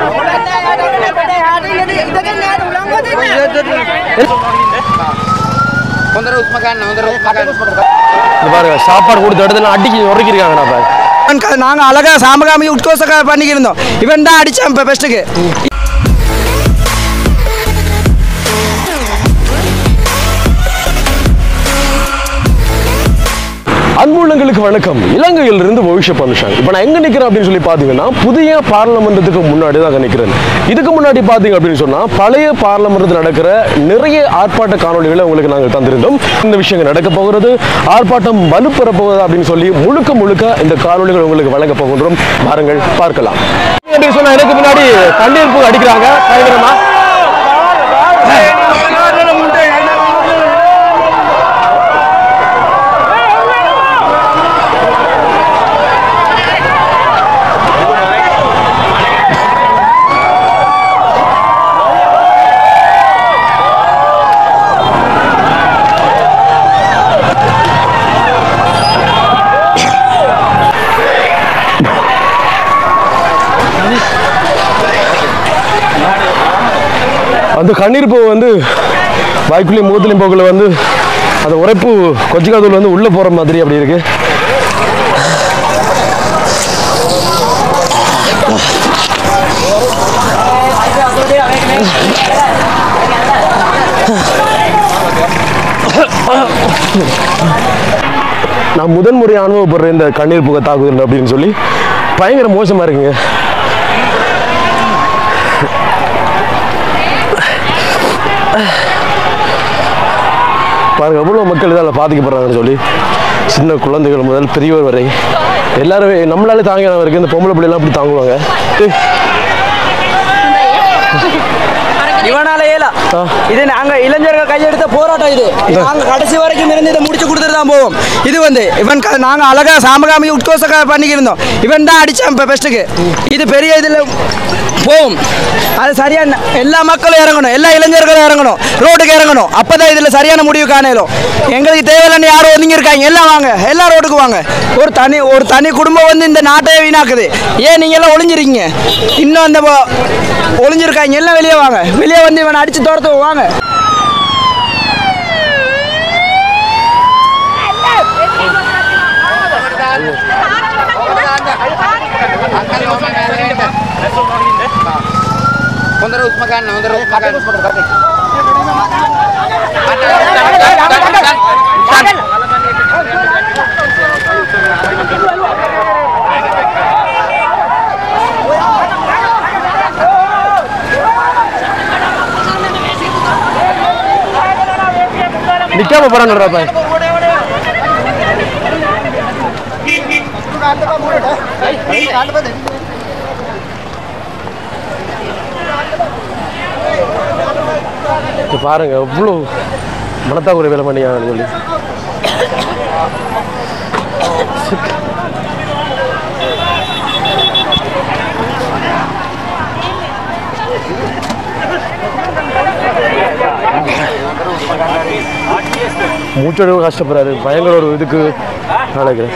Honda Rus makan, Honda Rus makan. இது பாருங்க சாப்பாடு கொடுத்த இடத்துல அடிக்கி உரைக்கிறாங்க நான் பாரு நாங்க அழகா சாமகாமி உட்கோச பண்ணிக்கிருந்தோம் இவன் தான் அடிச்சான் இப்போ பெஸ்ட்டுக்கு அன்புள்ளங்களுக்கு வணக்கம் இலங்கையில் இருந்து பவிஷ்ய பனுஷாங் இப்போ நான் எங்க நிக்கிறேன் அப்படின்னு சொல்லி பாத்தீங்கன்னா புதிய பார்லமெண்டத்துக்கு முன்னாடி தான் நிக்கிறேன் இதுக்கு முன்னாடி பாத்தீங்க அப்படின்னு சொன்னா பழைய பார்லமெண்டத்தில் நடக்கிற நிறைய ஆர்ப்பாட்ட காணொளிகளை உங்களுக்கு நாங்கள் தந்திருந்தோம் இந்த விஷயங்கள் நடக்க போகிறது ஆர்ப்பாட்டம் வலுப்பெற போகுது அப்படின்னு சொல்லி முழுக்க முழுக்க இந்த காணொளிகள் உங்களுக்கு வழங்க போகின்றோம் வாருங்கள் பார்க்கலாம் அப்படின்னு சொன்னா எனக்கு முன்னாடி தண்ணீர் பூ அடிக்கிறாங்க பயங்கரமா அந்த கண்ணீர் பூ வந்து வாய்க்குள்ளேயும் மூத்துலையும் போக்கில் வந்து அந்த உரைப்பு கொச்சிக்காதூள் வந்து உள்ளே போகிற மாதிரி அப்படி இருக்கு நான் முதன் முறை அனுபவப்படுறேன் இந்த கண்ணீர் புகை தாக்குதல் அப்படின்னு சொல்லி பயங்கர மோசமாக இருக்குங்க பாருங்க எவ்வளோ மக்கள் இதால் பாதிக்கப்படுறாங்கன்னு சொல்லி சின்ன குழந்தைகள் முதல் பெரியவர் வரை எல்லாருமே நம்மளாலே தாங்கின வரைக்கும் இந்த பொம்பளை பிள்ளைலாம் அப்படி தாங்குவாங்க இவனால ஏலா இது நாங்க இளைஞர்கள் கையெடுத்த போராட்டம் இது இது நாங்க கடைசி வரைக்கும் இருந்து இதை முடிச்சு கொடுத்துட்டு தான் போவோம் இது வந்து இவன் க- நாங்க அழகா சாமகாமி உட்கோச பண்ணிக்கிருந்தோம் இவன் தான் அடிச்சான் இப்போ பெஸ்ட்டுக்கு இது பெரிய இதுல போகும் அது சரியான எல்லா மக்களும் இறங்கணும் எல்லா இளைஞர்களும் இறங்கணும் ரோட்டுக்கு இறங்கணும் அப்பதான் இதுல சரியான முடிவு காணலும் எங்களுக்கு தேவையில்லைன்னு யாரும் ஒதுங்கி இருக்காங்க எல்லாம் வாங்க எல்லா ரோட்டுக்கு வாங்க ஒரு தனி ஒரு தனி குடும்பம் வந்து இந்த நாட்டையே வீணாக்குது ஏன் நீங்க எல்லாம் ஒளிஞ்சிருக்கீங்க இன்னும் அந்த ஒ- ஒளிஞ்சிருக்காங்க எல்லாம் வெளியே வாங்க வெளியே வந்து இவனை அடிச்சு துரத்துவோம் வாங்க Honda Rus makan, Honda Rus makan. நிற்காம போகிறான்டா பாய் இப்போ பாருங்க எவ்வளோ மனத்தாக்குறை வேலை பண்ணியாங்கன்னு சொல்லி மூச்செடுக்க கஷ்டப்படுறாரு பயங்கர ஒரு இதுக்கு நினைக்கிறேன்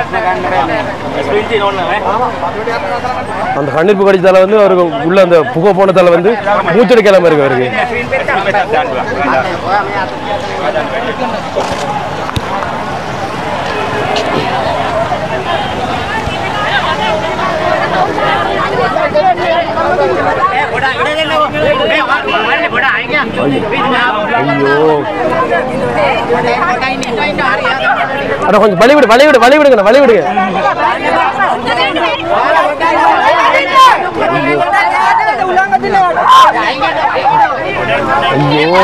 அந்த கண்ணீர் கடித்தால வந்து அவருக்கு உள்ள அந்த புகை போனதால வந்து மூச்செடுக்கலாம இருக்கு அவருக்கு ஐயோ அட கொஞ்சம் வழி விடு வழி விடு வழி விடுங்க வழி விடுங்க ஐயோ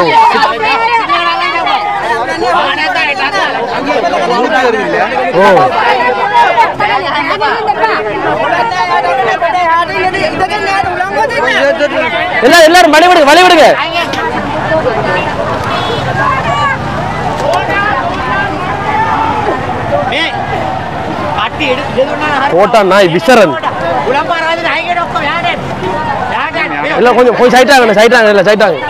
ஓ எல்லாம் எல்லாரும் வழி விடுங்க வழி விடுங்க கோட்டா நாய் விசரன் எல்லாம் கொஞ்சம் கொஞ்சம் சைட் ஆகணும் சைட் ஆகணும் இல்லை சைட் ஆகுங்க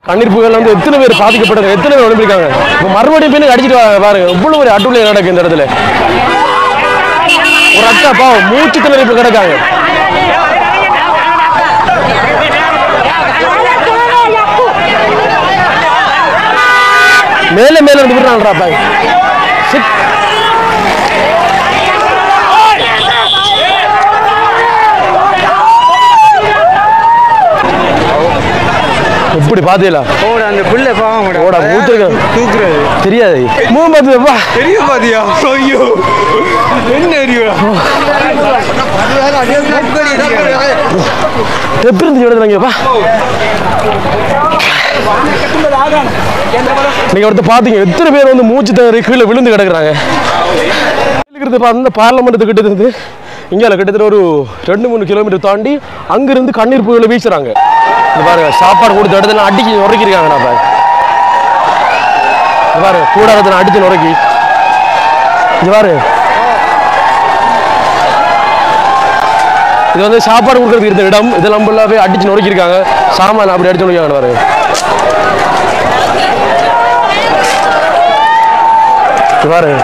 கண்ணீர் புகையில வந்து எத்தனை பேர் பாதிக்கப்பட்டாங்க எத்தனை பேர் உடம்பிருக்காங்க இப்போ மறுபடியும் பின்னுக்கு அடிச்சிட்டு வராங்க பாருங்க இவ்வளவு ஒரு அட்டுலை நடக்கு இந்த இடத்துல ஒரு அக்கா பாவம் மூச்சு திணறி இப்ப கிடக்காங்க மேல மேல இருந்து விடுறாங்கடா பாய் சிட் எப்படி பாத்தீங்களா ஓட அந்த புள்ள பாவம் ஓட மூத்திருக்க தூக்குறது தெரியாது மூணு பார்த்து வா தெரியும் பாத்தியா ஐயோ என்ன அறியும் எப்படி இருந்து எழுதுறாங்க வா நீங்க ஒருத்தர் பாத்தீங்க எத்தனை பேர் வந்து மூச்சு தவறி கீழே விழுந்து கிடக்குறாங்க இருக்கிறது பார்த்து பார்லமெண்ட் கிட்ட இருந்து இங்கே கிட்டத்தட்ட ஒரு ரெண்டு மூணு கிலோமீட்டர் தாண்டி அங்கிருந்து கண்ணீர் புயல வீசுறாங்க இந்த பாருங்க சாப்பாடு கொடுத்த இடத்துல அடிக்கி நுரைக்கிருக்காங்க நான் பாருங்க இந்த பாருங்க கூடாரத்தில் அடிச்சு நுரைக்கி இது பாரு இது வந்து சாப்பாடு கொடுக்கறதுக்கு இருந்த இடம் இதெல்லாம் ஃபுல்லாகவே அடிச்சு நொறுக்கியிருக்காங்க சாமான் அப்படி அடிச்சு நொறுக்காங்க பாருங்க இது பாருங்க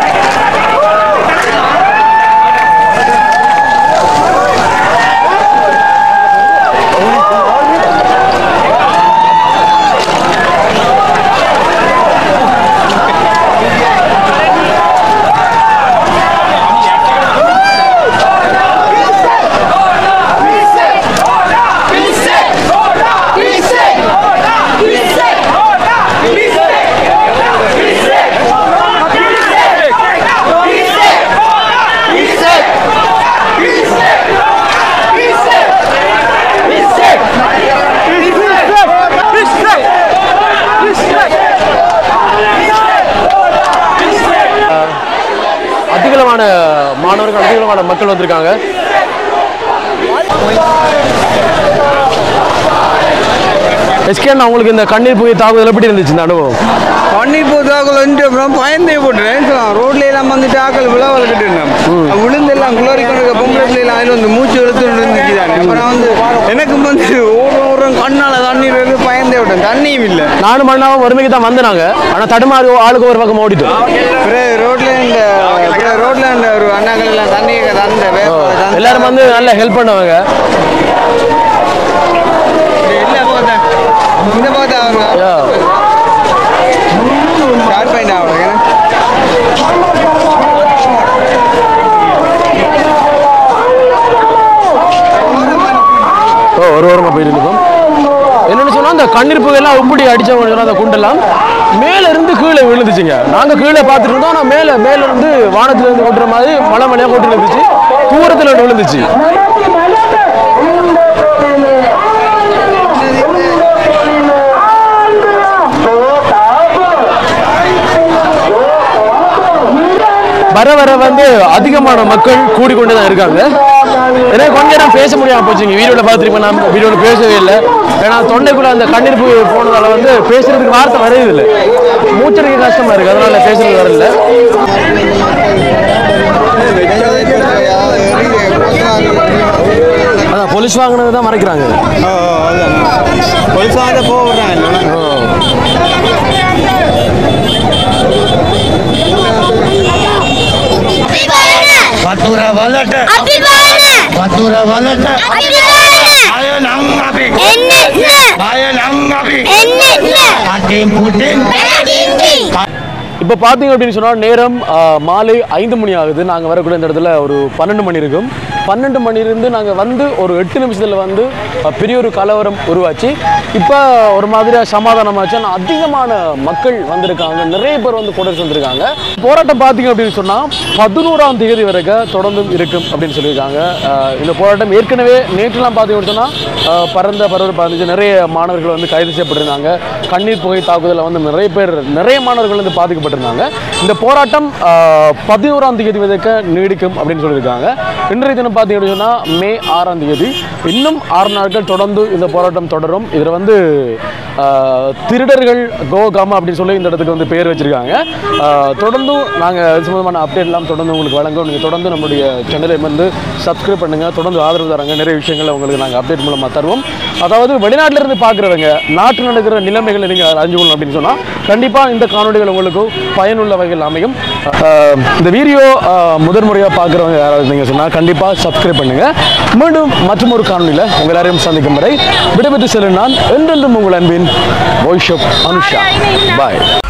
அதிகளவான மாணவர்கள் அதிகளவான மக்கள் வந்திருக்காங்க எஸ்கேன் அவங்களுக்கு இந்த கண்ணீர் புகை தாக்குதல் எப்படி இருந்துச்சு இந்த அனுபவம் பன்னீர் போதாக்கள் வந்து அப்புறம் பயந்தே போட்டுறேன் ரோட்ல எல்லாம் வந்துட்டு ஆக்கள் விழா வளர்க்கிட்டு இருந்தோம் விழுந்து எல்லாம் குளறி கொண்டு பொம்பளை பிள்ளைலாம் அதில் வந்து மூச்சு எழுத்து இருந்துச்சு தானே அப்புறம் வந்து எனக்கு வந்து ஓரம் ஓரம் கண்ணால தண்ணீர் வந்து பயந்தே விட்டேன் தண்ணியும் இல்லை நானும் மண்ணாவும் வறுமைக்கு தான் வந்தனாங்க ஆனா தடுமாறி ஆளுக்கு ஒரு பக்கம் ஓடிட்டோம் பிறகு ரோட்ல இந்த பிறகு ரோட்ல இந்த ஒரு அண்ணாக்கள் எல்லாம் தண்ணி தந்த வேப்ப எல்லாரும் வந்து நல்லா ஹெல்ப் பண்ணுவாங்க இல்லை பார்த்தேன் இந்த பார்த்தா அவங்க Yeah. ஷார்ட் பாயிண்ட் ஆகணும் ஓ ஒரு வாரமா போயிட்டு இருக்கோம் என்னன்னு சொன்னா அந்த கண்ணீர் புகையெல்லாம் உப்படி அடிச்சவங்க சொன்னா அந்த குண்டெல்லாம் மேல இருந்து கீழே விழுந்துச்சுங்க நாங்க கீழே பார்த்துட்டு இருந்தோம் ஆனா மேல மேல இருந்து வானத்துல இருந்து கொட்டுற மாதிரி மலை மலையா கொட்டு இருந்துச்சு தூரத்துல விழுந்துச்சு வர வர வந்து அதிகமான மக்கள் கூடிக்கொண்டு தான் இருக்காங்க ஏன்னா கொஞ்ச நேரம் பேச முடியாம போச்சுங்க வீடியோவில் பார்த்துருப்பேன் நான் வீடியோவில் பேசவே இல்லை ஏன்னா தொண்டைக்குள்ள அந்த கண்ணீர் போய் போனதால வந்து பேசுறதுக்கு வார்த்தை வரையுது இல்லை மூச்சடிக்க கஷ்டமா இருக்கு அதனால பேசுறது வரல அதான் போலீஸ் வாங்கினது தான் மறைக்கிறாங்க பொலிசாத போடுறாங்க Fatura wallet. අපි බලන්න Fatura wallet. අපි බලන්න Ayo nang api. එන්නෙත් නෑ Ayo nang api. එන්නෙත් නෑ Atim putin. පැහැදින්ටි இப்போ பார்த்தீங்க அப்படின்னு சொன்னால் நேரம் ஆ, மாலை ஐந்து மணி ஆகுது நாங்கள் வரக்கூடிய இந்த இடத்துல ஒரு பன்னெண்டு மணி இருக்கும் பன்னெண்டு மணிலிருந்து நாங்கள் வந்து ஒரு எட்டு நிமிஷத்தில் வந்து ஆ, பெரிய ஒரு கலவரம் உருவாச்சு இப்போ ஒரு மாதிரியாக சமாதானமாச்சு ஆனால் அதிகமான மக்கள் வந்திருக்காங்க நிறைய பேர் வந்து கூட வந்திருக்காங்க போராட்டம் பார்த்தீங்க அப்படின்னு சொன்னால் பதினோராம் தேதி வரைக்கும் தொடர்ந்தும் இருக்கும் அப்படின்னு சொல்லியிருக்காங்க ஆ, இந்த போராட்டம் ஏற்கனவே நேற்றுலாம் பார்த்தீங்க அப்படின்னு சொன்னால் பரந்த பரவல் பதினஞ்சு நிறைய மாணவர்கள் வந்து கைது செய்யப்பட்டிருந்தாங்க கண்ணீர் புகை தாக்குதலில் வந்து நிறைய பேர் நிறைய மாணவர்கள் வந்து பாதிக்கப்பட்டிருந்தாங்க இந்த போராட்டம் பதினோராம் தேதி வரைக்கும் நீடிக்கும் அப்படின்னு சொல்லியிருக்காங்க இன்றைய தினம் பார்த்தீங்கன்னு சொன்னால் மே ஆறாம் தேதி இன்னும் ஆறு நாட்கள் தொடர்ந்து இந்த போராட்டம் தொடரும் இதில் வந்து ஆஹ், திருடர்கள் கோகாமா அப்படின்னு சொல்லி இந்த இடத்துக்கு வந்து பேர் வச்சிருக்காங்க ஆஹ், தொடர்ந்தும் நாங்கள் இது சம்பந்தமான அப்டேட் எல்லாம் தொடர்ந்து உங்களுக்கு வழங்குவோம் நீங்கள் தொடர்ந்து நம்முடைய சேனலை வந்து சப்ஸ்கிரைப் பண்ணுங்க தொடர்ந்து ஆதரவு தராங்க நிறைய விஷயங்களை உங்களுக்கு நாங்கள் அப்டேட் மூலமாக தருவோம் அதாவது வெளிநாட்டில இருந்து பார்க்குறவங்க நாட்டில் நடக்கிற நிலைமைகளை நீங்கள் அறிஞ்சுக்கணும் அப்படின்னு சொன்னால் கண்டிப்பாக இந்த காணொளிகள் உங்களுக்கு பயனுள்ள வகையில் அமையும் ஆஹ், இந்த வீடியோ முதன் முறையாக பார்க்குறவங்க யாராவது நீங்கள் சொன்னால் கண்டிப்பாக சப்ஸ்கிரைப் பண்ணுங்க மீண்டும் மற்றும் ஒரு காணொலியில் உங்கள் எல்லாரையும் சந்திக்கும் வரை விடைபெற்று செல்லும் நான் என்றென்றும் உங்கள் அன்பின் வாய்ஸ் ஆஃப் அனுஷா பாய்